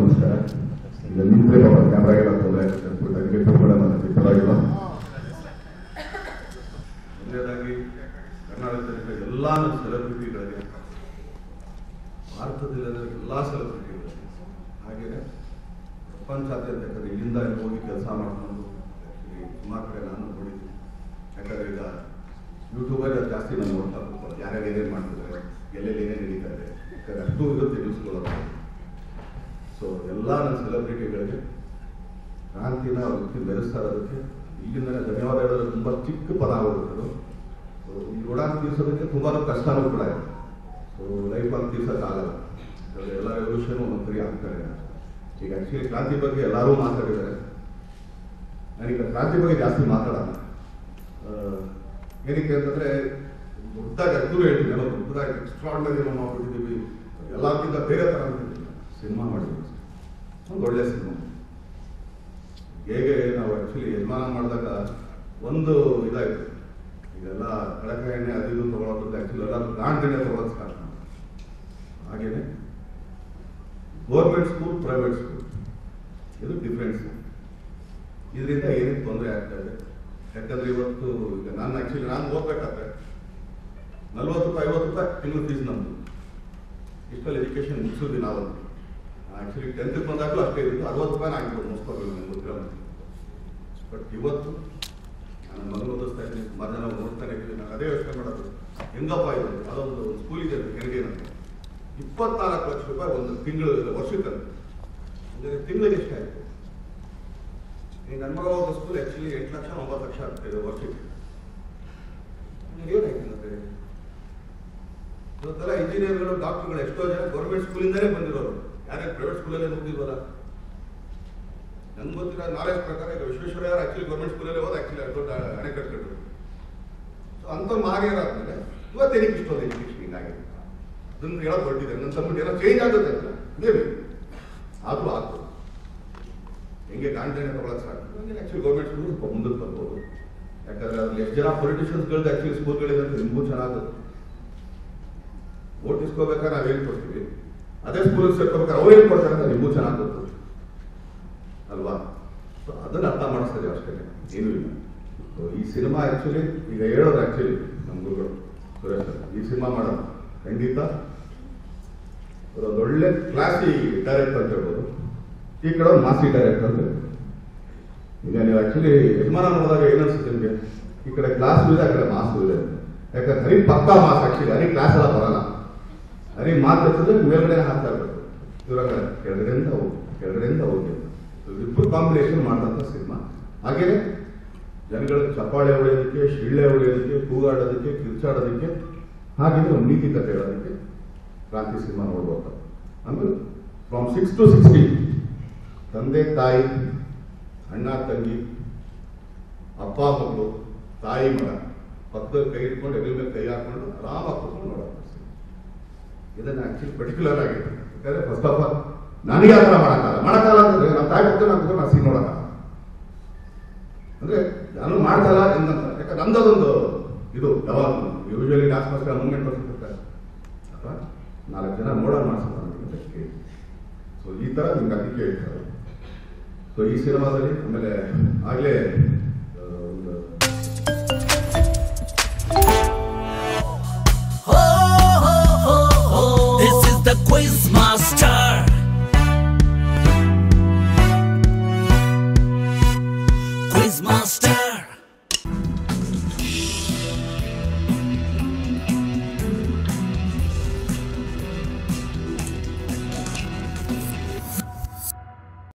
ನಮಸ್ಕಾರ ಈಗ ನಿಂತ್ರೆ ಬಾಬಾ ಕ್ಯಾಮ್ರಾಗೆಲ್ಲ ತೊಂದರೆ ಆಗುತ್ತೆ ಅಂದ್ಬಿಟ್ಟು ಅದಕ್ಕೆ ಕರ್ಕೊಂಡು ನನಗೆ ಪರವಾಗಿಲ್ಲ ಮೊದಲನೇದಾಗಿ ಕರ್ನಾಟಕದಲ್ಲಿರುವ ಎಲ್ಲ ಸೆಲೆಬ್ರಿಟಿಗಳಿಗೆ ಭಾರತದಲ್ಲಿರುವ ಎಲ್ಲ ಸೆಲೆಬ್ರಿಟಿಗಳು ಹಾಗೆಯೇ ಪ್ರಪಂಚಾದ್ಯಂತ ಯಾಕಂದ್ರೆ ಇಲ್ಲಿಂದ ಅಲ್ಲಿ ಹೋಗಿ ಕೆಲಸ ಮಾಡ್ಕೊಂಡು actually ಸುಮಾರು ಕಡೆ ನಾನು ನೋಡಿದ್ದೀನಿ ಯಾಕಂದ್ರೆ ಈಗ ಯೂಟ್ಯೂಬಲ್ಲಿ ಅದು ಜಾಸ್ತಿ ನಾನು ನೋಡ್ತಾ ಹೋಗ್ತಾರೆ ಯಾರ್ಯಾರು ಏನೇನು ಮಾಡ್ತಿದ್ದಾರೆ ಎಲ್ಲೆಲ್ಲಿ ಏನೇನು ನಡೀತಾ ಇದೆ ಯಾಕಂದ್ರೆ ಅಷ್ಟು ಇರುತ್ತೆ ನ್ಯೂಸ್ಗಳು ಸೊ ಎಲ್ಲ ನನ್ನ ಸೆಲೆಬ್ರಿಟಿಗಳಿಗೆ ಕ್ರಾಂತಿನ ವ್ಯಕ್ತಿ ಬೆರೆಸ್ತಾ ಇರೋದಕ್ಕೆ ಇಲ್ಲಿಂದಲೇ ಧನ್ಯವಾದ ಹೇಳೋದು ತುಂಬ ಚಿಕ್ಕ ಪದ ಆಗೋದು ಸೊ ಈ ಋಣ ತೀರ್ಸೋದಕ್ಕೆ ತುಂಬಾ ಕಷ್ಟನೂ ಕೂಡ ಇದೆ ಸೊ ಲೈಫಲ್ಲಿ ತೀರ್ಸೋಕ್ಕಾಗಲ್ಲ ಯಾಕಂದ್ರೆ ಎಲ್ಲ ರೆವಲ್ಯೂಷನ್ ಒಂದೊಂದು ಸರಿ ಆಗ್ತಾರೆ ಈಗ ಆ್ಯಕ್ಚುಲಿ ಕ್ರಾಂತಿ ಬಗ್ಗೆ ಎಲ್ಲರೂ ಮಾತಾಡಿದ್ದಾರೆ ನಾನೀಗ ಕ್ರಾಂತಿ ಬಗ್ಗೆ ಜಾಸ್ತಿ ಮಾತಾಡಲ್ಲ ಆ, ಏನಕ್ಕೆ ಅಂತಂದ್ರೆ ದೊಡ್ಡದಾಗಿ ಅದೂ ಹೇಳ್ತೀನಿ ಏನೋ ದೊಡ್ಡದಾಗಿ ಎಕ್ಸ್ಟ್ರಾರ್ಡನರಿ ಏನೋ ಮಾಡ್ಬಿಟ್ಟಿದ್ದೀವಿ ಎಲ್ಲಕ್ಕಿಂತ ಬೇರೆ ಥರ ಅಂತಿದ್ದೀವಿ ಸಿನಿಮಾ ಮಾಡಿದ್ವಿ ಒಂದು ಒಳ್ಳೆ ಸಿನಿಮಾ ಹೇಗೆ ನಾವು ಆ್ಯಕ್ಚುಲಿ ಯಜಮಾನ ಮಾಡಿದಾಗ ಒಂದು ಇದಾಯಿತು ಇದೆಲ್ಲ ಕಡಕ ಎಣ್ಣೆ ಅದು ಇದು ತೊಗೊಳೋದು ಆ್ಯಕ್ಚುಲಿ ಎಲ್ಲ ಗಾಂಡ್ ಎಣ್ಣೆ ತೊಗೊಳೋದು ಸ್ಟಾರ್ಟ್ ಹಾಗೇನೆ ಗೌರ್ಮೆಂಟ್ ಸ್ಕೂಲ್ ಪ್ರೈವೇಟ್ ಸ್ಕೂಲ್ ಇದು ಡಿಫ್ರೆನ್ಸ್ ಇದರಿಂದ ಏನೇನು ತೊಂದರೆ ಆಗ್ತಾ ಇದೆ ಯಾಕಂದ್ರೆ ಇವತ್ತು ಈಗ ನಾನು ಆ್ಯಕ್ಚುಲಿ ನಾನು ಓದ್ಬೇಕಾದ್ರೆ ನಲ್ವತ್ತು ರೂಪಾಯಿ ಐವತ್ತು ರೂಪಾಯಿ ತಿಂಗಳು ಫೀಸ್ ನಮ್ಮದು ಇಷ್ಟಲ್ಲಿ ಎಜುಕೇಶನ್ ಮುಗಿಸಿದ್ವಿ ನಾವು ಆ್ಯಕ್ಚುಲಿ ಟೆಂತ್ಗೆ ಬಂದಾಗಲೂ ಅಷ್ಟೇ ಇತ್ತು ಅರವತ್ತು ರೂಪಾಯಿ ಆಗಿರ್ಬೋದು ಮುಗಿಸ್ಕೋಬೇಕು ನನಗೆ ಗೊತ್ತಿರೋ ಬಟ್ ಇವತ್ತು ನಾನು ಮಗನ ಓದಿಸ್ತಾ ಇದ್ದೀನಿ ಸುಮಾರು ಜನ ನೋಡ್ತಾನೆ ಇದ್ದೀವಿ ನಾನು ಅದೇ ಯೋಚನೆ ಮಾಡೋದು ಹೆಂಗಪ್ಪ ಇದು ಅದೊಂದು ಸ್ಕೂಲ್ ಇದೆ ಹೆರಿಗೆ ಅಂತ ಇಪ್ಪತ್ನಾಲ್ಕು ಲಕ್ಷ ರೂಪಾಯಿ ಒಂದು ತಿಂಗಳು ವರ್ಷಕ್ಕೆ ಅಂದರೆ ತಿಂಗಳಿಗೆ ಎಷ್ಟಾಯಿತು ಈಗ ನನ್ನ ಮಗ ಹೋಗೋ ಸ್ಕೂಲ್ ಆ್ಯಕ್ಚುಲಿ ಎಂಟು ಲಕ್ಷ ಒಂಬತ್ತು ಲಕ್ಷ ಆಗ್ತಿದೆ ವರ್ಷಕ್ಕೆ ಏನಾಯ್ತು ಮತ್ತೆ ಇವತ್ತೆಲ್ಲ ಇಂಜಿನಿಯರ್ಗಳು ಡಾಕ್ಟರ್ಗಳು ಎಷ್ಟೋ ಜನ ಗೌರ್ಮೆಂಟ್ ಸ್ಕೂಲಿಂದಲೇ ಬಂದಿರೋರು ಯಾರ್ಯಾರು ಪ್ರೈವೇಟ್ ಸ್ಕೂಲಲ್ಲೇ ಹೋಗಿಲ್ವಲ್ಲ ನನ್ಗೆ ಗೊತ್ತಿರೋ ನಾಲೆಜ್ ಪ್ರಕಾರ ಈಗ ವಿಶ್ವೇಶ್ವರಯ್ಯ ಆಕ್ಚುಲಿ ಗೌರ್ಮೆಂಟ್ ಸ್ಕೂಲಲ್ಲೇ ಹೋದ ಆಕ್ಚುಲಿ ದೊಡ್ಡ ಅಣೆಕಟ್ಟು ಕಟ್ಟಿದ್ರು ಸೊ ಅಂಥ ಮಹಾನೀಯರಾದ್ಮೇಲೆ ಇವತ್ತೇನಕ್ಕೆ ಇಷ್ಟೊಂದು ಎಜುಕೇಶನ್ ಹಿಂಗಾಗಿದೆ ಅದನ್ನು ಹೇಳೋದು ಹೊರಟಿದೆ ನನ್ನ ತಮ್ಮ ಏನೋ ಚೇಂಜ್ ಆಗುತ್ತೆ ಅಂತ ಮೇಬಿ ಆದರೂ ಆಗ್ತದೆ ಹೆಂಗೆ ಗಾಂಧಿ ತಗೊಳಕ್ ಸಾಕು ಆಕ್ಚುಲಿ ಗೌರ್ಮೆಂಟ್ ಸ್ಕೂಲ್ ಸ್ವಲ್ಪ ಮುಂದಕ್ಕೆ ಬರ್ಬೋದು ಯಾಕಂದ್ರೆ ಅದ್ರಲ್ಲಿ ಎಷ್ಟು ಜನ ಪೊಲಿಟಿಷಿಯನ್ಸ್ಗಳದ್ದು ಆಕ್ಚುಲಿ ಸ್ಕೂಲ್ಗಳಿದೆ ಅಂತ ನಿಮಗೂ ಚೆನ್ನಾಗಿ ವೋಟ್ ಇಸ್ಕೋಬೇಕಾದ್ರೆ ನಾವು ಏನು ಕೊಡ್ತೀವಿ ಅದೇ ಸ್ಕೂಲಿಗೆ ಸೇರ್ಕೋಬೇಕಾದ್ರೆ ಅವ್ರು ಏನು ಕೊಡ್ತಾರೆ ಅಂತ ನಿಮಗೂ ಚೆನ್ನಾಗಿ ಗೊತ್ತು ಅಲ್ವಾ ಸೊ ಅದನ್ನ ಅರ್ಥ ಮಾಡಿಸ್ತಾರೆ ಅಷ್ಟೇ ಏನೂ ಇಲ್ಲ ಸೊ ಈ ಸಿನಿಮಾ ಆ್ಯಕ್ಚುಲಿ ಈಗ ಹೇಳೋದು ಆ್ಯಕ್ಚುಲಿ ನಮ್ಮ ಗುರುಗಳು ಸುರೇಶ್ ಸರ್, ಈ ಸಿನಿಮಾ ಮಾಡೋದು ಖಂಡಿತ ಒಂದು ಒಳ್ಳೆ ಕ್ಲಾಸಿ ಡೈರೆಕ್ಟರ್ ಅಂತ ಹೇಳ್ಬೋದು ಈ ಕಡೆ ಒಂದು ಮಾಸಿ ಡೈರೆಕ್ಟರ್ ಅಂತ ಹೇಳ್ಬೋದು ಈಗ ನೀವು ಆ್ಯಕ್ಚುಲಿ ಯಜಮಾನ ನೋಡಿದಾಗ ಏನನ್ಸುತ್ತೆ ನಿಮಗೆ ಈ ಕಡೆ ಕ್ಲಾಸು ಇದೆ ಆ ಕಡೆ ಮಾಸು ಇದೆ ಯಾಕಂದ್ರೆ ಹರಿ ಪಕ್ಕಾ ಮಾಸ್ ಆ್ಯಕ್ಚುಲಿ ಹರಿ ಕ್ಲಾಸ್ ಎಲ್ಲ ಬರಲ್ಲ ಹರಿ ಮಾತು ಹಚ್ಚಿದ್ರೆ ಮೇಲ್ಗಡೆ ಹಾಕ್ತಾ ಇರ್ಬೇಕು ಇವಾಗ ಕೆಳಗಡೆಯಿಂದ ಹೋಗಿ ಕೆಳಗಡೆಯಿಂದ ಹೋಗಿ ಇಬ್ಬರು ಕಾಂಬಿನೇಷನ್ ಮಾಡಿದಂಥ ಸಿನಿಮಾ ಹಾಗೇನೆ ಜನಗಳಿಗೆ ಚಪ್ಪಾಳೆ ಹೊಡೆಯೋದಕ್ಕೆ ಶಿಳ್ಳೆ ಹೊಡೆಯೋದಕ್ಕೆ ಕೂಗಾಡೋದಕ್ಕೆ ಕಿರ್ಚಾಡೋದಕ್ಕೆ ಹಾಗೆಯೇ ಒಂದು ನೀತಿ ಕಥೆ ಹೇಳೋದಕ್ಕೆ ಕ್ರಾಂತಿ ಸಿನಿಮಾ ನೋಡ್ಬೋದು ಆಮೇಲೆ ಫ್ರಮ್ ಸಿಕ್ಸ್ ಟು ಸಿಕ್ಸ್ಟಿ ತಂದೆ ತಾಯಿ ಅಣ್ಣ ತಂಗಿ ಅಪ್ಪ ಮಗಳು ತಾಯಿ ಮಗ ಪಕ್ಕದಲ್ಲಿ ಕೈ ಇಟ್ಕೊಂಡು ಎಲ್ಲಿ ಮೇಲೆ ಕೈ ಹಾಕೊಂಡು ಆರಾಮಾಗಿ ಕೂತ್ಕೊಂಡು ನೋಡೋದು ಇದನ್ನ ಆಕ್ಚುಲಿ ಪರ್ಟಿಕ್ಯುಲರ್ ಆಗಿದೆ ಯಾಕಂದ್ರೆ ಫಸ್ಟ್ ಆಫ್ ಆಲ್ ನನಗೆ ಆ ಥರ ಮಾಡೋಕ್ಕಾಗಲ್ಲ ಮಾಡೋಕ್ಕಾಗಲ್ಲ ಅಂತಂದ್ರೆ ನಮ್ಮ ತಾಯಿ ಪಕ್ಕ ನಾನು ನಾನು ಸೀನ್ ನೋಡೋಕ್ಕಾಗಲ್ಲ ಅಂದ್ರೆ ನಾನು ಮಾಡ್ತಲ್ಲ ಎಂದಂತ ಯಾಕಂದ್ರೆ ನಮ್ದದೊಂದು ಇದು ಯಾವಾಗ ಯೂಶಲಿ ಡಾನ್ಸ್ ಮಾಸ್ಟರ್ ಮೂಮೆಂಟ್ ಬರ್ತಿರ್ತಾರೆ ಅಥವಾ ನಾಲ್ಕು ಜನ ನೋಡೋ ಮಾಡಿಸೋದು ಅಂತ ಕೇಳಿ ಸೊ ಈ ಥರ ನಿಮ್ಗೆ ಅದಕ್ಕೆ ಹೇಳ್ತಾರೆ ಸೊ ಈ ಸಿನಿಮಾದಲ್ಲಿ ಆಮೇಲೆ ಆಗಲೇ ಒಂದು Ho, ho, ho, ho. This is the quiz master. Quiz master.